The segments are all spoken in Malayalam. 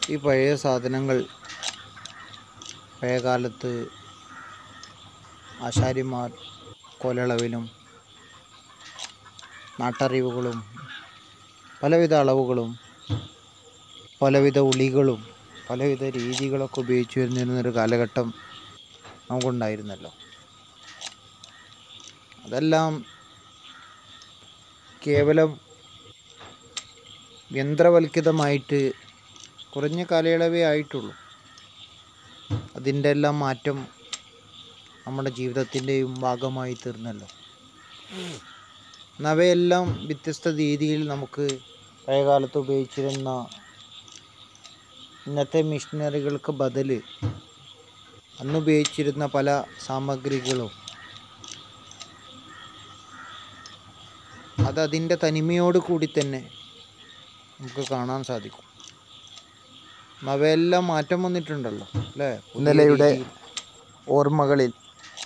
ഈ പഴയ സാധനങ്ങൾ പഴയ കാലത്ത് ആശാരിമാർ കോലളവിലും നാട്ടറിവുകളും പലവിധ അളവുകളും പലവിധ ഉളികളും പലവിധ രീതികളൊക്കെ ഉപയോഗിച്ച് വരുന്നിരുന്നൊരു കാലഘട്ടം നമുക്കുണ്ടായിരുന്നല്ലോ അതെല്ലാം കേവലം യന്ത്രവൽകൃതമായിട്ട് കുറഞ്ഞ കാലയളവേ ആയിട്ടുള്ളൂ അതിൻ്റെ എല്ലാം മാറ്റം നമ്മുടെ ജീവിതത്തിൻ്റെയും ഭാഗമായി തീർന്നല്ലോ എന്നാൽ അവയെല്ലാം വ്യത്യസ്ത രീതിയിൽ നമുക്ക് പഴയകാലത്ത് ഉപയോഗിച്ചിരുന്ന ഇന്നത്തെ മെഷീനറികൾക്ക് ബദൽ അന്ന് ഉപയോഗിച്ചിരുന്ന പല സാമഗ്രികളും അത് അതിൻ്റെ തനിമയോട് കൂടി തന്നെ നമുക്ക് കാണാൻ സാധിക്കും അവയെല്ലാം മാറ്റം വന്നിട്ടുണ്ടല്ലോ അല്ലേ ഇന്നലെയുടെ ഓർമ്മകളിൽ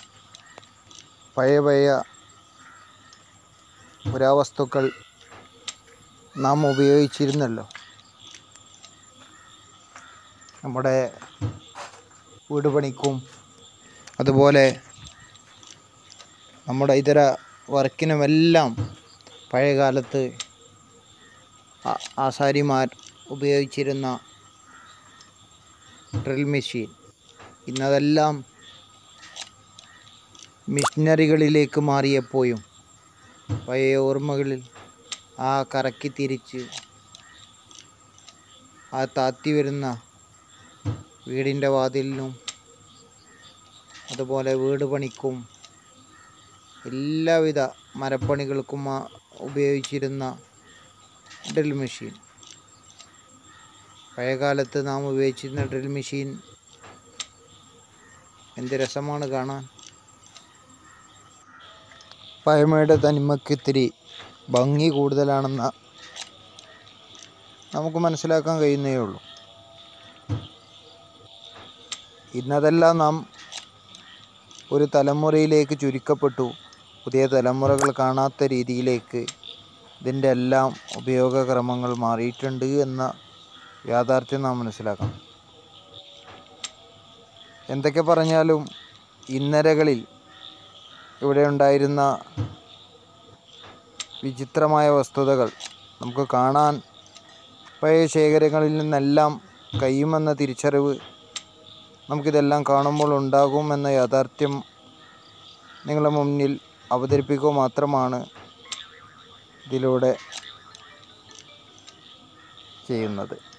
പഴയ പഴയ പുരാവസ്തുക്കൾ നാം ഉപയോഗിച്ചിരുന്നല്ലോ നമ്മുടെ വീട് പണിക്കും അതുപോലെ നമ്മുടെ ഇതര വർക്കിനുമെല്ലാം പഴയ കാലത്ത് ആ- ആശാരിമാർ ഉപയോഗിച്ചിരുന്ന ഡ്രിൽ മെഷീൻ ഇന്നതെല്ലാം മിഷനറികളിലേക്ക് മാറിയപ്പോഴും പഴയ ഓർമ്മകളിൽ ആ കറക്കി തിരിച്ച് ആ താത്തി വരുന്ന വീടിൻ്റെ വാതിലിനും അതുപോലെ വീട് പണിക്കും എല്ലാവിധ മരപ്പണികൾക്കും ആ ഉപയോഗിച്ചിരുന്ന ഡ്രിൽ മെഷീൻ പഴയകാലത്ത് നാം ഉപയോഗിച്ചിരുന്ന ഡ്രിൽ മെഷീൻ എന്ത് രസമാണ് കാണാൻ പഴമയുടെ തനിമയ്ക്ക് ഇത്തിരി ഭംഗി കൂടുതലാണെന്ന നമുക്ക് മനസ്സിലാക്കാൻ കഴിയുന്നേ ഉള്ളൂ ഇന്നതെല്ലാം നാം ഒരു തലമുറയിലേക്ക് ചുരുക്കപ്പെട്ടു പുതിയ തലമുറകൾ കാണാത്ത രീതിയിലേക്ക് ഇതിൻ്റെ എല്ലാം ഉപയോഗക്രമങ്ങൾ മാറിയിട്ടുണ്ട് എന്ന യാഥാർത്ഥ്യം നാം മനസ്സിലാക്കണം എന്തൊക്കെ പറഞ്ഞാലും ഇന്നരകളിൽ ഇവിടെ ഉണ്ടായിരുന്ന വിചിത്രമായ വസ്തുതകൾ നമുക്ക് കാണാൻ പഴയ ശേഖരങ്ങളിൽ നിന്നെല്ലാം കഴിയുമെന്ന തിരിച്ചറിവ് നമുക്കിതെല്ലാം കാണുമ്പോൾ ഉണ്ടാകുമെന്ന യാഥാർത്ഥ്യം നിങ്ങളുടെ മുന്നിൽ അവതരിപ്പിക്കുക മാത്രമാണ് ഇതിലൂടെ ചെയ്യുന്നത്